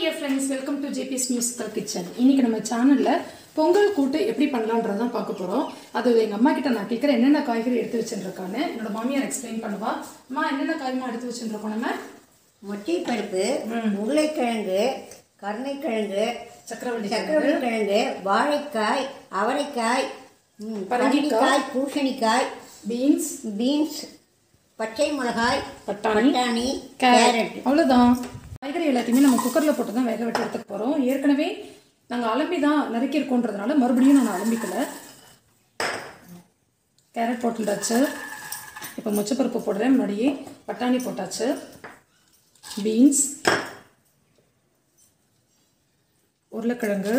Dear friends welcome to JBS musical kitchen இன்னைக்கு நம்ம சேனலில் பொங்கல் கூட்டு எப்படி பண்ணலான்றது தான் பார்க்க போகிறோம் அது எங்கள் அம்மா கிட்ட நான் கேட்குறேன் என்னென்ன காய்கறி எடுத்து வச்சுருக்கான்னு என்னோட மாமியார் எக்ஸ்பிளைன் பண்ணுவா அம்மா என்னென்ன காய்மா எடுத்து வச்சுருக்கோம் நம்ம மொச்சை பருப்பு உருளைக்கிழங்கு கருணைக்கிழங்கு சக்கரவள்ளி சக்கரவள்ளி கிழங்கு வாழைக்காய் அவரைக்காய் ம், பரங்கிக்காய். பரங்கிக்காய் பூசணிக்காய் பீன்ஸ் பீன்ஸ் பச்சை மிளகாய் பட்டாணி பட்டாணி கேரட் கேரட் அவ்வளோதான் காய்கறி எல்லாத்தையுமே நம்ம குக்கரில் போட்டு தான் வேக விட்டு எடுத்துக்க போகிறோம் ஏற்கனவே நாங்கள் அலம்பி தான் நறுக்கியிருக்கோன்றதுனால மறுபடியும் நான் அலம்பிக்கல கேரட் போட்டுட்டாச்சு இப்போ மொச்சப்பருப்பு போடுறேன் முன்னாடியே பட்டாணி போட்டாச்சு பீன்ஸ் உருளைக்கிழங்கு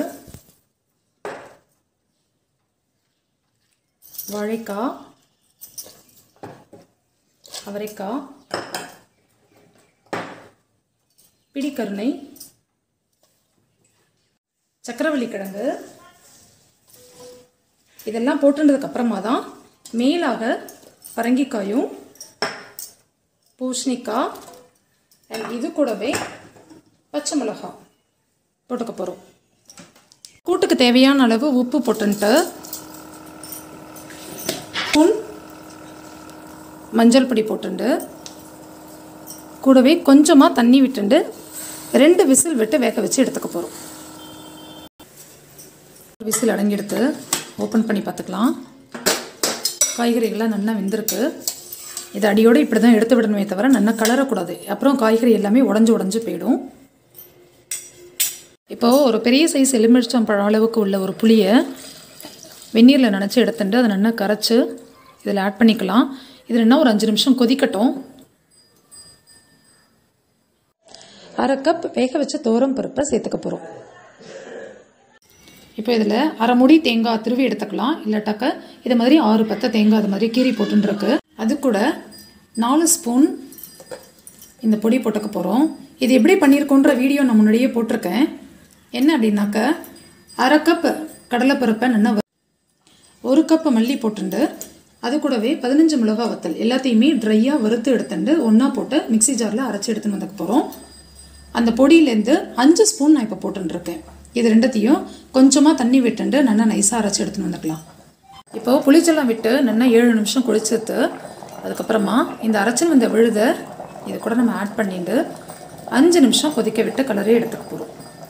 வாழைக்காய் அவரைக்காய் பிடிக்கருணை சக்கரவள்ளி கிழங்கு இதெல்லாம் போட்டுனதுக்கு அப்புறமா தான் மேலாக பரங்கிக்காயும் பூசணிக்காய் அண்ட் இது கூடவே பச்சை மிளகாய் போட்டுக்க போகிறோம் கூட்டுக்கு தேவையான அளவு உப்பு போட்டுன்ட்டு ஸ்பூன் மஞ்சள் பொடி போட்டுண்டு கூடவே கொஞ்சமாக தண்ணி விட்டுண்டு ரெண்டு விசில் விட்டு வேக வச்சு எடுத்துக்க போகிறோம் விசில் அடங்கிடுத்து ஓப்பன் பண்ணி பார்த்துக்கலாம் காய்கறிகள்லாம் நல்லா வெந்திருக்கு இது அடியோடு இப்படி தான் எடுத்து விடணுமே தவிர நல்லா கலரக்கூடாது அப்புறம் காய்கறி எல்லாமே உடஞ்சி உடஞ்சி போயிடும் இப்போது ஒரு பெரிய சைஸ் எலுமிச்சம்பழம் அளவுக்கு உள்ள ஒரு புளியை வெந்நீரில் நினச்சி எடுத்துட்டு அதை நல்லா கரைச்சி இதில் ஆட் பண்ணிக்கலாம் இதில் என்ன ஒரு அஞ்சு நிமிஷம் கொதிக்கட்டும் அரை கப் வேக வச்ச தோரம் பருப்பை சேர்த்துக்க போகிறோம் இப்போ இதில் அரை முடி தேங்காய் திருவி எடுத்துக்கலாம் இல்லாட்டாக்க இது மாதிரி ஆறு பத்தை தேங்காய் அது மாதிரி கீரி போட்டுருக்கு அது கூட நாலு ஸ்பூன் இந்த பொடி போட்டுக்க போகிறோம் இது எப்படி பண்ணியிருக்கோன்ற வீடியோ நான் முன்னாடியே போட்டிருக்கேன் என்ன அப்படின்னாக்க அரை கப் கடலைப்பருப்பை நல்லா வ- ஒரு கப் மல்லி போட்டுண்டு அது கூடவே பதினஞ்சு மிளகா வத்தல் எல்லாத்தையுமே ட்ரையாக வறுத்து எடுத்துட்டு ஒன்றா போட்டு மிக்ஸி ஜாரில் அரைச்சி எடுத்துன்னு வந்துக்க போகிறோம் அந்த பொடியிலேருந்து அஞ்சு ஸ்பூன் நான் இப்போ போட்டுருக்கேன் இது ரெண்டத்தையும் கொஞ்சமாக தண்ணி விட்டுண்டு நல்லா நைஸாக அரைச்சி எடுத்துன்னு வந்துக்கலாம் இப்போ புளிச்செல்லாம் விட்டு நல்லா ஏழு நிமிஷம் குளிச்சுட்டு அதுக்கப்புறமா இந்த அரைச்சல் வந்த விழுத இது கூட நம்ம ஆட் பண்ணிட்டு அஞ்சு நிமிஷம் கொதிக்க விட்டு கலரே எடுத்துக்க போகிறோம்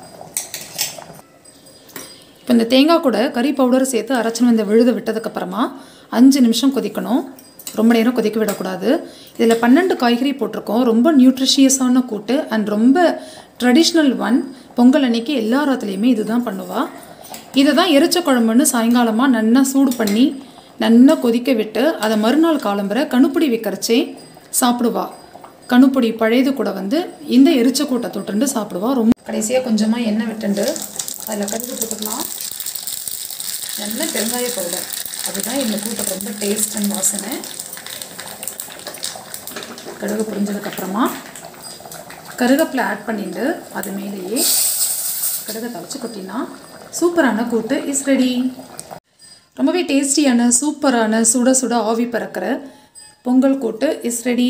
இப்போ இந்த தேங்காய் கூட கறி பவுடர் சேர்த்து அரைச்சின்னு வந்த விழுத விட்டதுக்கப்புறமா அஞ்சு நிமிஷம் கொதிக்கணும் ரொம்ப நேரம் கொதிக்க விடக்கூடாது இதில் பன்னெண்டு காய்கறி போட்டிருக்கோம் ரொம்ப நியூட்ரிஷியஸான கூட்டு அண்ட் ரொம்ப ட்ரெடிஷ்னல் ஒன் பொங்கல் அன்னைக்கு எல்லா ராத்துலேயுமே இதுதான் பண்ணுவா இதை தான் எரிச்ச குழம்புன்னு சாயங்காலமாக நல்லா சூடு பண்ணி நல்லா கொதிக்க விட்டு அதை மறுநாள் காலம்பரை கணுப்பிடி வைக்கிறச்சே சாப்பிடுவா கணுப்பொடி பழையது கூட வந்து இந்த எரிச்ச கூட்டை தொட்டுண்டு சாப்பிடுவா ரொம்ப கடைசியாக கொஞ்சமாக எண்ணெய் விட்டுண்டு அதில் கடுகு போட்டுக்கலாம் நல்ல பெருங்காய பவுடர் அதுதான் எங்கள் கூட்டுக்கு ரொம்ப டேஸ்ட் அண்ட் வாசனை கடுகு பொரிஞ்சதுக்கப்புறமா கருவேப்பிலை ஆட் பண்ணிட்டு அது மேலேயே கடுகை தவச்சு கொட்டினா சூப்பரான கூட்டு இஸ் ரெடி ரொம்பவே டேஸ்டியான சூப்பரான சுட சுட ஆவி பறக்கிற பொங்கல் கூட்டு இஸ் ரெடி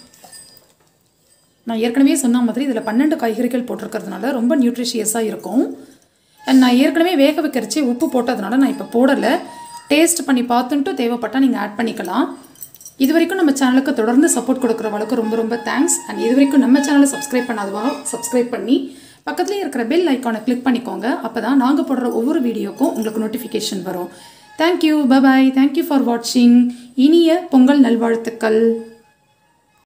நான் ஏற்கனவே சொன்ன மாதிரி இதில் பன்னெண்டு காய்கறிகள் போட்டிருக்கிறதுனால ரொம்ப நியூட்ரிஷியஸாக இருக்கும் அண்ட் நான் ஏற்கனவே வேக வைக்கிறச்சி உப்பு போட்டதுனால நான் இப்போ போடலை டேஸ்ட் பண்ணி பார்த்துட்டு தேவைப்பட்டால் நீங்கள் ஆட் பண்ணிக்கலாம் இது வரைக்கும் நம்ம சேனலுக்கு தொடர்ந்து சப்போர்ட் கொடுக்குறவளுக்கு ரொம்ப ரொம்ப தேங்க்ஸ் அண்ட் இது வரைக்கும் நம்ம சேனலை சப்ஸ்கிரைப் பண்ணாதவா சப்ஸ்கிரைப் பண்ணி பக்கத்துலேயே இருக்கிற பெல் ஐக்கானை கிளிக் பண்ணிக்கோங்க அப்போ தான் நாங்கள் போடுற ஒவ்வொரு வீடியோக்கும் உங்களுக்கு நோட்டிஃபிகேஷன் வரும் தேங்க்யூ பபாய் தேங்க்யூ ஃபார் வாட்சிங் இனிய பொங்கல் நல்வாழ்த்துக்கள்